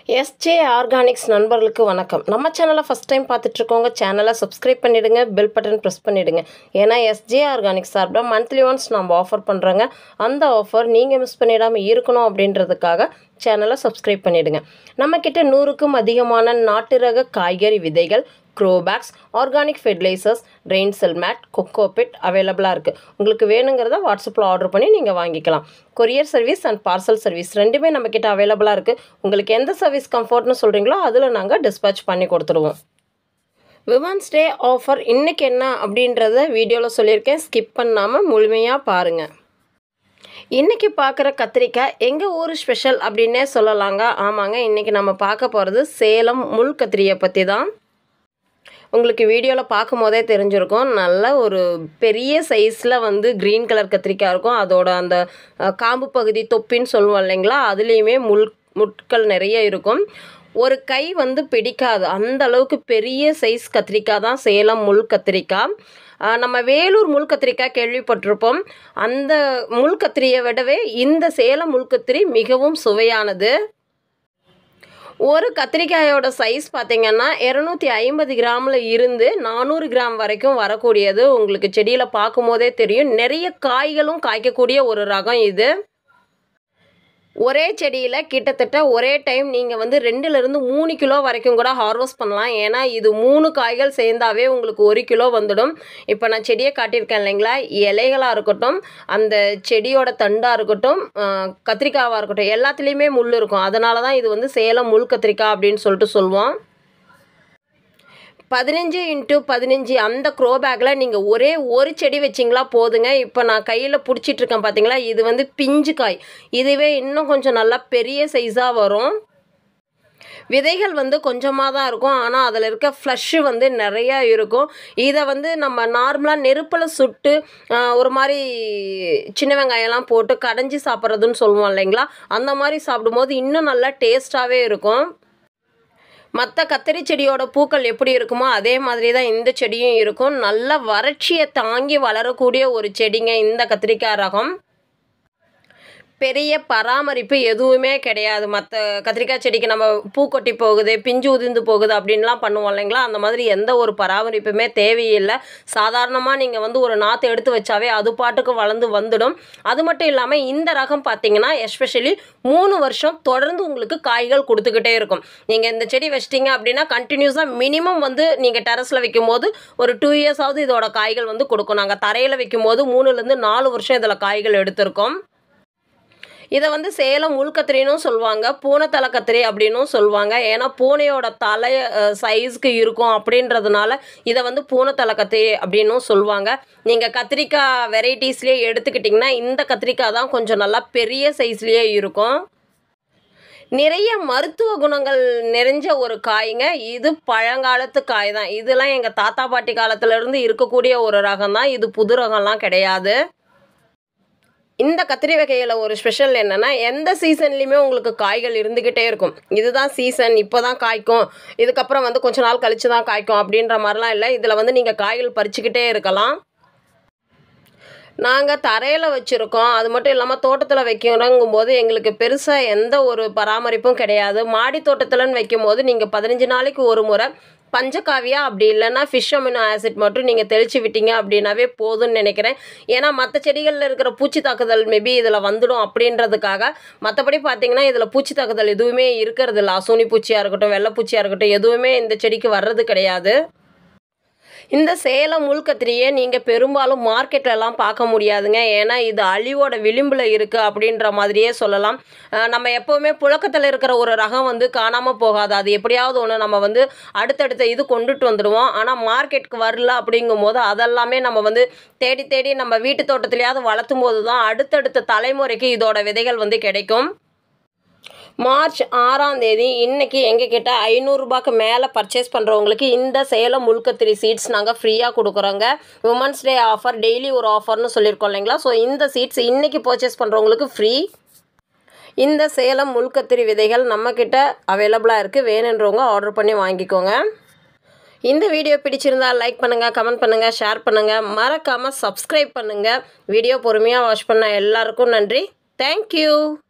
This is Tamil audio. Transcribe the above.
எஸ்ஜே ஆர்கானிக்ஸ் நண்பர்களுக்கு வணக்கம் நம்ம சேனலை ஃபஸ்ட் டைம் பார்த்துட்ருக்கோங்க சேனலை சப்ஸ்கிரைப் பண்ணிவிடுங்க பெல் பட்டன் ப்ரெஸ் பண்ணிவிடுங்க ஏன்னா எஸ்ஜே ஆர்கானிக்ஸ் சார்பில் மந்த்லி ஒன்ஸ் நம்ம ஆஃபர் பண்ணுறோங்க அந்த ஆஃபர் நீங்கள் மிஸ் பண்ணிடாமல் இருக்கணும் அப்படின்றதுக்காக சேனலை சப்ஸ்கிரைப் பண்ணிவிடுங்க நம்மக்கிட்ட நூறுக்கும் அதிகமான நாட்டு ரக காய்கறி விதைகள் grow bags organic fertilisers rain cell mat cocopeat அவைலபிளாக இருக்குது உங்களுக்கு வேணுங்கிறத வாட்ஸ்அப்பில் ஆர்டர் பண்ணி நீங்கள் வாங்கிக்கலாம் courier service and parcel service ரெண்டுமே நம்மக்கிட்ட அவைலபிளாக இருக்குது உங்களுக்கு எந்த சர்வீஸ் கம்ஃபர்ட்னு சொல்கிறீங்களோ அதில் நாங்கள் டிஸ்பேச் பண்ணி கொடுத்துருவோம் விமன்ஸ் டே ஆஃபர் இன்றைக்கி என்ன அப்படின்றத வீடியோவில் சொல்லியிருக்கேன் ஸ்கிப் பண்ணாமல் முழுமையாக பாருங்கள் இன்றைக்கி பார்க்குற கத்திரிக்காய் எங்கள் ஊர் ஸ்பெஷல் அப்படின்னே சொல்லலாங்க ஆமாங்க இன்றைக்கி நம்ம பார்க்க போகிறது சேலம் முள் கத்திரியை பற்றி தான் உங்களுக்கு வீடியோவில் பார்க்கும் போதே தெரிஞ்சிருக்கும் நல்ல ஒரு பெரிய சைஸில் வந்து க்ரீன் கலர் கத்திரிக்காய் இருக்கும் அதோட அந்த அஹ், காம்பு பகுதி தொப்பின்னு சொல்லுவோம் இல்லைங்களா அதுலேயுமே முள் முட்கள் நிறைய இருக்கும் ஒரு கை வந்து பிடிக்காது அந்த அளவுக்கு பெரிய சைஸ் கத்திரிக்காய் தான் சேலம் முள் கத்திரிக்காய் அஹ், நம்ம வேலூர் முள் கத்திரிக்காய் கேள்விப்பட்டிருப்போம் அந்த முள் கத்திரியை விடவே இந்த சேலம் முள் கத்திரி மிகவும் சுவையானது ஒரு கத்திரிக்காயோட சைஸ் பார்த்தீங்கன்னா இரநூத்தி ஐம்பது கிராமில் இருந்து நானூறு கிராம் வரைக்கும் வரக்கூடியது உங்களுக்கு செடியில் பார்க்கும்போதே தெரியும் நிறைய காய்களும் காய்க்கக்கூடிய ஒரு ரகம் இது ஒரே செடியில் கிட்டத்தட்ட ஒரே டைம் நீங்கள் வந்து ரெண்டுலேருந்து மூணு கிலோ வரைக்கும் கூட ஹார்வெஸ்ட் பண்ணலாம் ஏன்னா இது மூணு காய்கள் சேர்ந்தாவே உங்களுக்கு ஒரு கிலோ வந்துடும் இப்போ நான் செடியை காட்டியிருக்கேன் இல்லைங்களா இலைகளாக இருக்கட்டும் அந்த செடியோட தண்டாக இருக்கட்டும் ஆஹ், கத்திரிக்காவாக இருக்கட்டும் எல்லாத்துலேயுமே முள் இருக்கும் அதனால தான் இது வந்து சேலம் முள் கத்திரிக்காய் அப்படின்னு சொல்லிட்டு சொல்லுவோம் பதினஞ்சு இன்ட்டு பதினஞ்சு அந்த க்ரோ பேக்கில் நீங்கள் ஒரே ஒரு செடி வச்சிங்களா போதுங்க இப்போ நான் கையில் பிடிச்சிட்டு இருக்கேன் பார்த்தீங்களா இது வந்து பிஞ்சு காய் இதுவே இன்னும் கொஞ்சம் நல்லா பெரிய சைஸாக வரும் விதைகள் வந்து கொஞ்சமாக தான் இருக்கும் ஆனால் அதில் இருக்க ஃப்ளஷ்ஷு வந்து நிறையா இருக்கும் இதை வந்து நம்ம நார்மலாக நெருப்பில் சுட்டு ஆஹ், ஒரு மாதிரி சின்ன வெங்காயம்லாம் போட்டு கடைஞ்சி சாப்பிட்றதுன்னு சொல்லுவோம் இல்லைங்களா அந்த மாதிரி சாப்பிடும்போது இன்னும் நல்லா டேஸ்ட்டாகவே இருக்கும் மற்ற கத்திரி செடியோட பூக்கள் எப்படி இருக்குமோ அதே மாதிரி தான் இந்த செடியும் இருக்கும் நல்ல வறட்சியை தாங்கி வளரக்கூடிய ஒரு செடிங்க இந்த கத்திரிக்காய் ரகம் பெரிய பராமரிப்பு எதுவுமே கிடையாது மற்ற கத்திரிக்காய் செடிக்கு நம்ம பூ கொட்டி போகுது பிஞ்சு உதிர்ந்து போகுது அப்படின்லாம் பண்ணுவோம் இல்லைங்களா அந்த மாதிரி எந்த ஒரு பராமரிப்புமே தேவையில்லை சாதாரணமாக நீங்கள் வந்து ஒரு நாற்று எடுத்து வச்சாவே அது பாட்டுக்கு வளர்ந்து வந்துடும் அது மட்டும் இல்லாமல் இந்த ரகம் பார்த்தீங்கன்னா எஸ்பெஷலி மூணு வருஷம் தொடர்ந்து உங்களுக்கு காய்கள் கொடுத்துக்கிட்டே இருக்கும் நீங்கள் இந்த செடி வச்சிட்டிங்க அப்படின்னா கண்டினியூஸாக மினிமம் வந்து நீங்கள் டெரஸில் வைக்கும்போது ஒரு டூ இயர்ஸாவது இதோட காய்கள் வந்து கொடுக்கும் நாங்கள் தரையில் வைக்கும்போது மூணுலேருந்து நாலு வருஷம் இதில் காய்கள் எடுத்திருக்கோம் இதை வந்து சேலம் உள்கத்திரினும் சொல்லுவாங்க பூனைத்தலை கத்திரி அப்படின்னும் சொல்லுவாங்க ஏன்னா பூனையோட தலை சைஸ்க்கு இருக்கும் அப்படின்றதுனால இதை வந்து பூனைத்தலை கத்திரி அப்படின்னும் சொல்லுவாங்க நீங்கள் கத்திரிக்காய் வெரைட்டிஸ்லேயே எடுத்துக்கிட்டிங்கன்னா இந்த கத்திரிக்காய் தான் கொஞ்சம் நல்லா பெரிய சைஸ்லேயே இருக்கும் நிறைய மருத்துவ குணங்கள் நிறைஞ்ச ஒரு காய்ங்க இது பழங்காலத்து காய் தான் இதெல்லாம் எங்கள் தாத்தா பாட்டி காலத்துல இருந்து இருக்கக்கூடிய ஒரு ரகம் தான் இது புது ரகம்லாம் கிடையாது இந்த கத்திரி வகையில் ஒரு ஸ்பெஷல் என்னென்னா எந்த சீசன்லேயுமே உங்களுக்கு காய்கள் இருந்துக்கிட்டே இருக்கும் இதுதான் சீசன் இப்போ தான் காய்க்கும் இதுக்கப்புறம் வந்து கொஞ்ச நாள் கழிச்சு தான் காய்க்கும் அப்படின்ற மாதிரிலாம் இல்லை இதில் வந்து நீங்கள் காய்கள் பறிச்சுக்கிட்டே இருக்கலாம் நாங்கள் தரையில் வச்சுருக்கோம் அது மட்டும் இல்லாமல் தோட்டத்தில் வைக்கிறோங்கும் போது எங்களுக்கு பெருசாக எந்த ஒரு பராமரிப்பும் கிடையாது மாடி தோட்டத்தில்னு வைக்கும்போது நீங்கள் பதினஞ்சு நாளைக்கு ஒரு முறை பஞ்சகாவியா அப்படி இல்லைன்னா ஃபிஷ் அமினோ ஆசிட் மட்டும் நீங்கள் தெளித்து விட்டீங்க அப்படின்னாவே போதும்னு நினைக்கிறேன் ஏன்னா மற்ற செடிகளில் இருக்கிற பூச்சி தாக்குதல் மேபி இதில் வந்துடும் அப்படின்றதுக்காக மற்றபடி பார்த்தீங்கன்னா இதில் பூச்சி தாக்குதல் எதுவுமே இருக்கிறது இல்லை அசூனி பூச்சியாக இருக்கட்டும் வெள்ளைப்பூச்சியாக இருக்கட்டும் எதுவுமே இந்த செடிக்கு வர்றது கிடையாது இந்த சேலம் முள்கத்திரியை நீங்கள் பெரும்பாலும் மார்க்கெட்லலாம் பார்க்க முடியாதுங்க ஏன்னா இது அழிவோட விளிம்பில் இருக்குது அப்படின்ற மாதிரியே சொல்லலாம் அஹ் நம்ம எப்போவுமே புழக்கத்தில் இருக்கிற ஒரு ரகம் வந்து காணாமல் போகாது அது எப்படியாவது ஒன்று நம்ம வந்து அடுத்தடுத்த இது கொண்டுட்டு வந்துடுவோம் ஆனால் மார்க்கெட்டுக்கு வரல அப்படிங்கும் போது அதெல்லாமே நம்ம வந்து தேடி தேடி நம்ம வீட்டு தோட்டத்துலையாவது வளர்த்தும் போது தான் அடுத்தடுத்த தலைமுறைக்கு இதோட விதைகள் வந்து கிடைக்கும் மார்ச் ஆறாம் தேதி இன்னைக்கு எங்ககிட்ட ஐநூறுரூபாக்கு மேலே பர்ச்சேஸ் பண்ணுறவங்களுக்கு இந்த சேலம் முல்கத்திரி சீட்ஸ் நாங்கள் ஃப்ரீயாக கொடுக்குறோங்க உமன்ஸ் டே ஆஃபர் டெய்லி ஒரு ஆஃபர்னு சொல்லியிருக்கோம் இல்லைங்களா ஸோ இந்த சீட்ஸ் இன்னைக்கு பர்ச்சேஸ் பண்ணுறவங்களுக்கு ஃப்ரீ இந்த சேலம் முல்கத்திரி விதைகள் நம்மக்கிட்ட அவைலபிளாக இருக்குது வேணுன்றவங்க ஆர்டர் பண்ணி வாங்கிக்கோங்க இந்த வீடியோ பிடிச்சிருந்தா லைக் பண்ணுங்கள் கமெண்ட் பண்ணுங்கள் ஷேர் பண்ணுங்கள் மறக்காமல் சப்ஸ்கிரைப் பண்ணுங்கள் வீடியோ பொறுமையாக வாட்ச் பண்ண எல்லாருக்கும் நன்றி தேங்க்யூ